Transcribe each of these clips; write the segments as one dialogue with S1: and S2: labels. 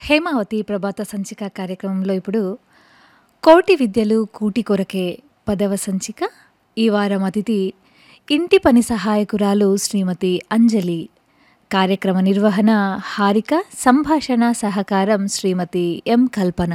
S1: హేమావతి ప్రభాత సంచిక కార్యక్రమంలో ఇప్పుడు కోటి విద్యలు కూటి కొరకే పదవ సంచిక ఈ వారం అతిథి ఇంటి పని సహాయకురాలు శ్రీమతి అంజలి కార్యక్రమ నిర్వహణ హారిక సంభాషణ సహకారం శ్రీమతి ఎం కల్పన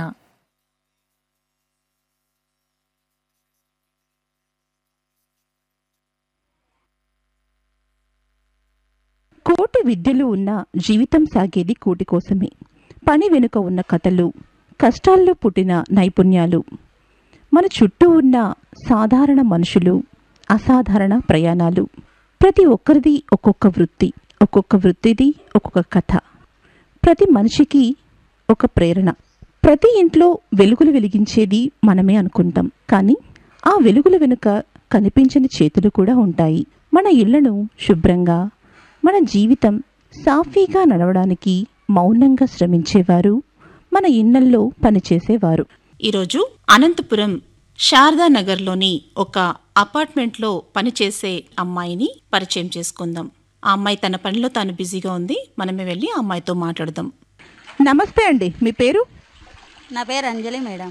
S2: కోటి విద్యలు ఉన్న జీవితం సాగేది కూటి కోసమే పని వెనుక ఉన్న కథలు కష్టాల్లో పుట్టిన నైపుణ్యాలు మన చుట్టూ ఉన్న సాధారణ మనుషులు అసాధారణ ప్రయాణాలు ప్రతి ఒక్కరిది ఒక్కొక్క వృత్తి ఒక్కొక్క వృత్తిది ఒక్కొక్క కథ ప్రతి మనిషికి ఒక ప్రేరణ ప్రతి ఇంట్లో వెలుగులు వెలిగించేది మనమే అనుకుంటాం కానీ ఆ వెలుగుల వెనుక కనిపించని చేతులు కూడా ఉంటాయి మన ఇళ్లను శుభ్రంగా మన జీవితం సాఫీగా నడవడానికి మౌనంగా శ్రమించేవారు మన ఇళ్లల్లో పనిచేసేవారు
S3: ఈరోజు అనంతపురం శారదానగర్లోని ఒక అపార్ట్మెంట్లో పనిచేసే అమ్మాయిని పరిచయం చేసుకుందాం ఆ అమ్మాయి తన పనిలో తాను బిజీగా ఉంది మనమే వెళ్ళి ఆ అమ్మాయితో మాట్లాడదాం
S2: నమస్తే అండి మీ పేరు
S4: నా పేరు అంజలి మేడం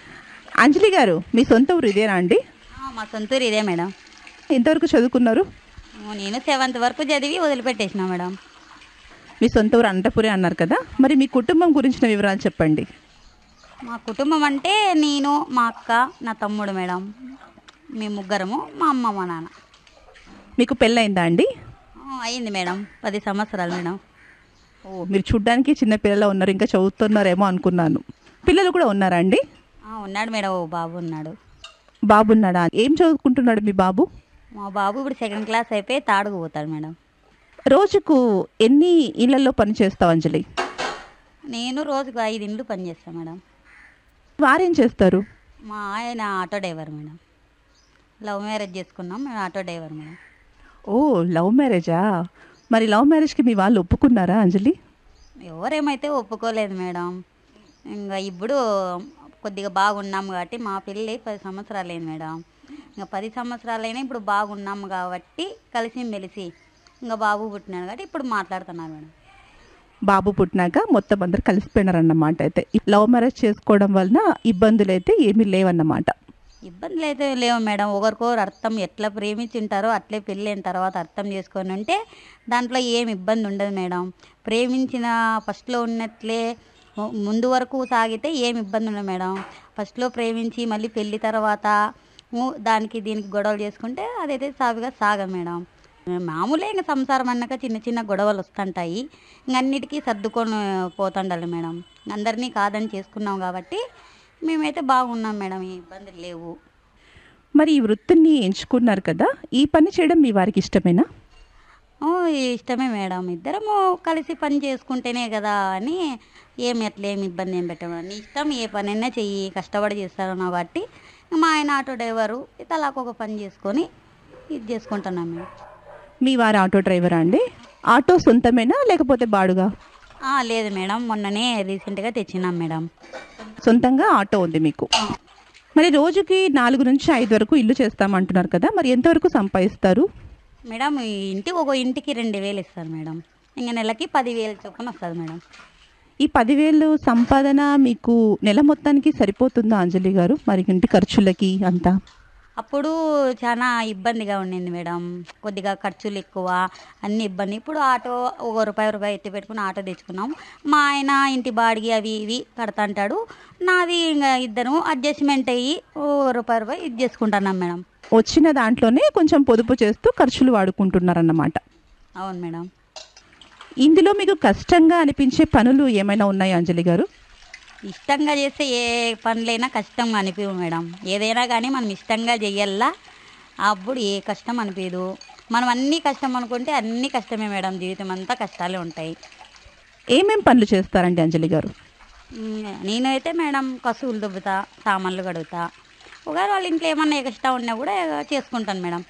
S2: అంజలి గారు మీ సొంత ఊరు ఇదేనా అండి
S4: ఆ, మా సొంతూరు ఇదే మేడం
S2: ఎంతవరకు చదువుకున్నారు
S4: ఆ, నేను సెవెంత్ వరకు చదివి వదిలిపెట్టేసిన మేడం
S2: మీ సొంత ఊరు అనంతపురే అన్నారు కదా మరి మీ కుటుంబం గురించిన వివరాలు చెప్పండి
S4: మా కుటుంబం అంటే నేను మా అక్క నా తమ్ముడు మేడం మేము ముగ్గురము మా అమ్మ మా నాన్న
S2: మీకు పెళ్ళయిందా అండి
S4: ఆ, అయింది మేడం పది సంవత్సరాలు మేడం
S2: ఓ మీరు చూడ్డానికి చిన్న పిల్లలు ఉన్నారు ఇంకా చదువుతున్నారేమో అనుకున్నాను పిల్లలు కూడా ఉన్నారా అండి
S4: ఆ, ఉన్నాడు మేడం ఓ బాబు ఉన్నాడు
S2: బాబు ఉన్నాడా ఏం చదువుకుంటున్నాడు మీ బాబు
S4: మా బాబు ఇప్పుడు సెకండ్ క్లాస్ అయిపోయి తాడుకు పోతాడు మేడం
S2: రోజుకు ఎన్ని ఇళ్లలో పని చేస్తావు అంజలి
S4: నేను రోజుకు ఐదు ఇండ్లు పనిచేస్తాను మేడం
S2: వారేం చేస్తారు
S4: మా ఆయన auto driver madam love marriage చేసుకున్నాం మేము auto driver madam
S2: oh love మ్యారేజా మరి లవ్ మ్యారేజ్కి మీ వాళ్ళు ఒప్పుకున్నారా అంజలి
S4: ఎవరేమైతే ఒప్పుకోలేదు మేడం ఇంకా ఇప్పుడు కొద్దిగా బాగున్నాము కాబట్టి మా పెళ్ళి పది సంవత్సరాలు అయింది మేడం ఇంకా పది సంవత్సరాలైనా ఇప్పుడు బాగున్నాము కాబట్టి కలిసి మెలిసి ఇంకా బాబు పుట్టినాడు కాబట్టి ఇప్పుడు మాట్లాడుతున్నాను మేడం
S2: బాబు పుట్టినాక మొత్తం అందరు కలిసిపోయినారన్నమాట అయితే ఈ లవ్ మ్యారేజ్ చేసుకోవడం వలన ఇబ్బందులు అయితే ఏమీ లేవన్నమాట
S4: ఇబ్బందులు అయితే లేవు మేడం ఒకరికొకరు అర్థం ఎట్లా ప్రేమించింటారో అట్లే పెళ్ళి అయిన తర్వాత అర్థం చేసుకొని ఉంటే దాంట్లో ఏం ఇబ్బంది ఉండదు మేడం ప్రేమించిన ఫస్ట్లో ఉన్నట్లే ము- ముందు వరకు సాగితే ఏం ఇబ్బంది ఉండదు మేడం ఫస్ట్లో ప్రేమించి మళ్ళీ పెళ్ళి తర్వాత ము- దానికి దీనికి గొడవలు చేసుకుంటే అదైతే సాగుగా సాగదు మేడం మామూలే ఇంకా సంసారం అన్నాక చిన్న చిన్న గొడవలు వస్తుంటాయి ఇంక అన్నిటికీ సర్దుకొని పోతుండాలి మేడం అందరినీ కాదని చేసుకున్నాం కాబట్టి మేమైతే బాగున్నాం మేడం ఏ ఇబ్బందులు లేవు
S2: మరి ఈ వృత్తిని ఎంచుకున్నారు కదా ఈ పని చేయడం మీ వారికి ఇష్టమేనా
S4: ఓ, ఇష్టమే మేడం ఇద్దరము కలిసి పని చేసుకుంటేనే కదా అని ఏమి అట్లా ఏమి ఇబ్బంది ఏం పెట్టము నీ ఇష్టం ఏ పనైనా చెయ్యి కష్టపడి చేస్తారు కాబట్టి మా ఆయన ఆటో డ్రైవరు తలాకు ఒక పని చేసుకొని ఇది చేసుకుంటున్నాం మేము
S2: మీ వారు ఆటో డ్రైవరా అండి ఆటో సొంతమేనా లేకపోతే బాడుగా
S4: ఆ, లేదు మేడం మొన్ననే రీసెంట్గా తెచ్చినాం మేడం
S2: సొంతంగా ఆటో ఉంది మీకు మరి రోజుకి నాలుగు నుంచి ఐదు వరకు ఇల్లు చేస్తామంటున్నారు కదా మరి ఎంతవరకు సంపాదిస్తారు
S4: మేడం ఈ ఇంటికి ఒక ఇంటికి రెండు వేలు ఇస్తారు మేడం ఇంకా నెలకి పదివేలు చొప్పున వస్తుంది మేడం
S2: ఈ పదివేలు సంపాదన మీకు నెల మొత్తానికి సరిపోతుందా అంజలి గారు మరి ఇంటి ఖర్చులకి అంతా
S4: అప్పుడు చాలా ఇబ్బందిగా ఉండింది మేడం కొద్దిగా ఖర్చులు ఎక్కువ అన్ని ఇబ్బంది ఇప్పుడు ఆటో ఒక రూపాయి రూపాయి ఎత్తి పెట్టుకుని ఆటో తెచ్చుకున్నాం మా ఆయన ఇంటి బాడిగి అవి ఇవి కడతాంటాడు నాది ఇంకా ఇద్దరు అడ్జస్ట్మెంట్ అయ్యి ఓ రూపాయి రూపాయి ఇది చేసుకుంటున్నాం మేడం
S2: వచ్చిన దాంట్లోనే కొంచెం పొదుపు చేస్తూ ఖర్చులు వాడుకుంటున్నారన్నమాట
S4: అవును మేడం
S2: ఇందులో మీకు కష్టంగా అనిపించే పనులు ఏమైనా ఉన్నాయా అంజలి గారు
S4: ఇష్టంగా చేస్తే ఏ పనులైనా కష్టం అనిపించదు మేడం ఏదైనా కానీ మనం ఇష్టంగా చెయ్యాలా అప్పుడు ఏ కష్టం అనిపించదు మనం అన్నీ కష్టం అనుకుంటే అన్నీ కష్టమే మేడం జీవితం అంతా కష్టాలే ఉంటాయి
S2: ఏమేం పనులు చేస్తారండి అంజలి గారు
S4: మ్, నేనైతే మేడం కసువులు దుబ్బుతా సామాన్లు కడుగుతా ఒకవేళ వాళ్ళ ఇంట్లో ఏమన్నా ఎక్స్ట్రా ఉన్నా కూడా చేసుకుంటాను మేడం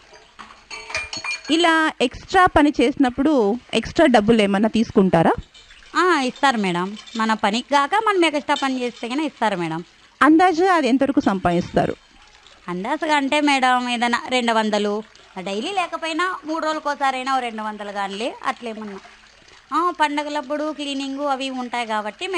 S2: ఇలా ఎక్స్ట్రా పని చేసినప్పుడు ఎక్స్ట్రా డబ్బులు ఏమన్నా తీసుకుంటారా
S4: ఆ, ఇస్తారు మేడం మన పనికి కాక మనం ఎక్స్ట్రా పని చేస్తే కానీ ఇస్తారు మేడం
S2: అందాజు అది ఎంతవరకు సంపాదిస్తారు
S4: అందాజుగా అంటే మేడం ఏదైనా రెండు వందలు డైలీ లేకపోయినా మూడు రోజులకోసారైనా ఓ రెండు వందలు కానీ అట్లేమన్నా ఆ, పండగలప్పుడు క్లీనింగు అవి ఉంటాయి కాబట్టి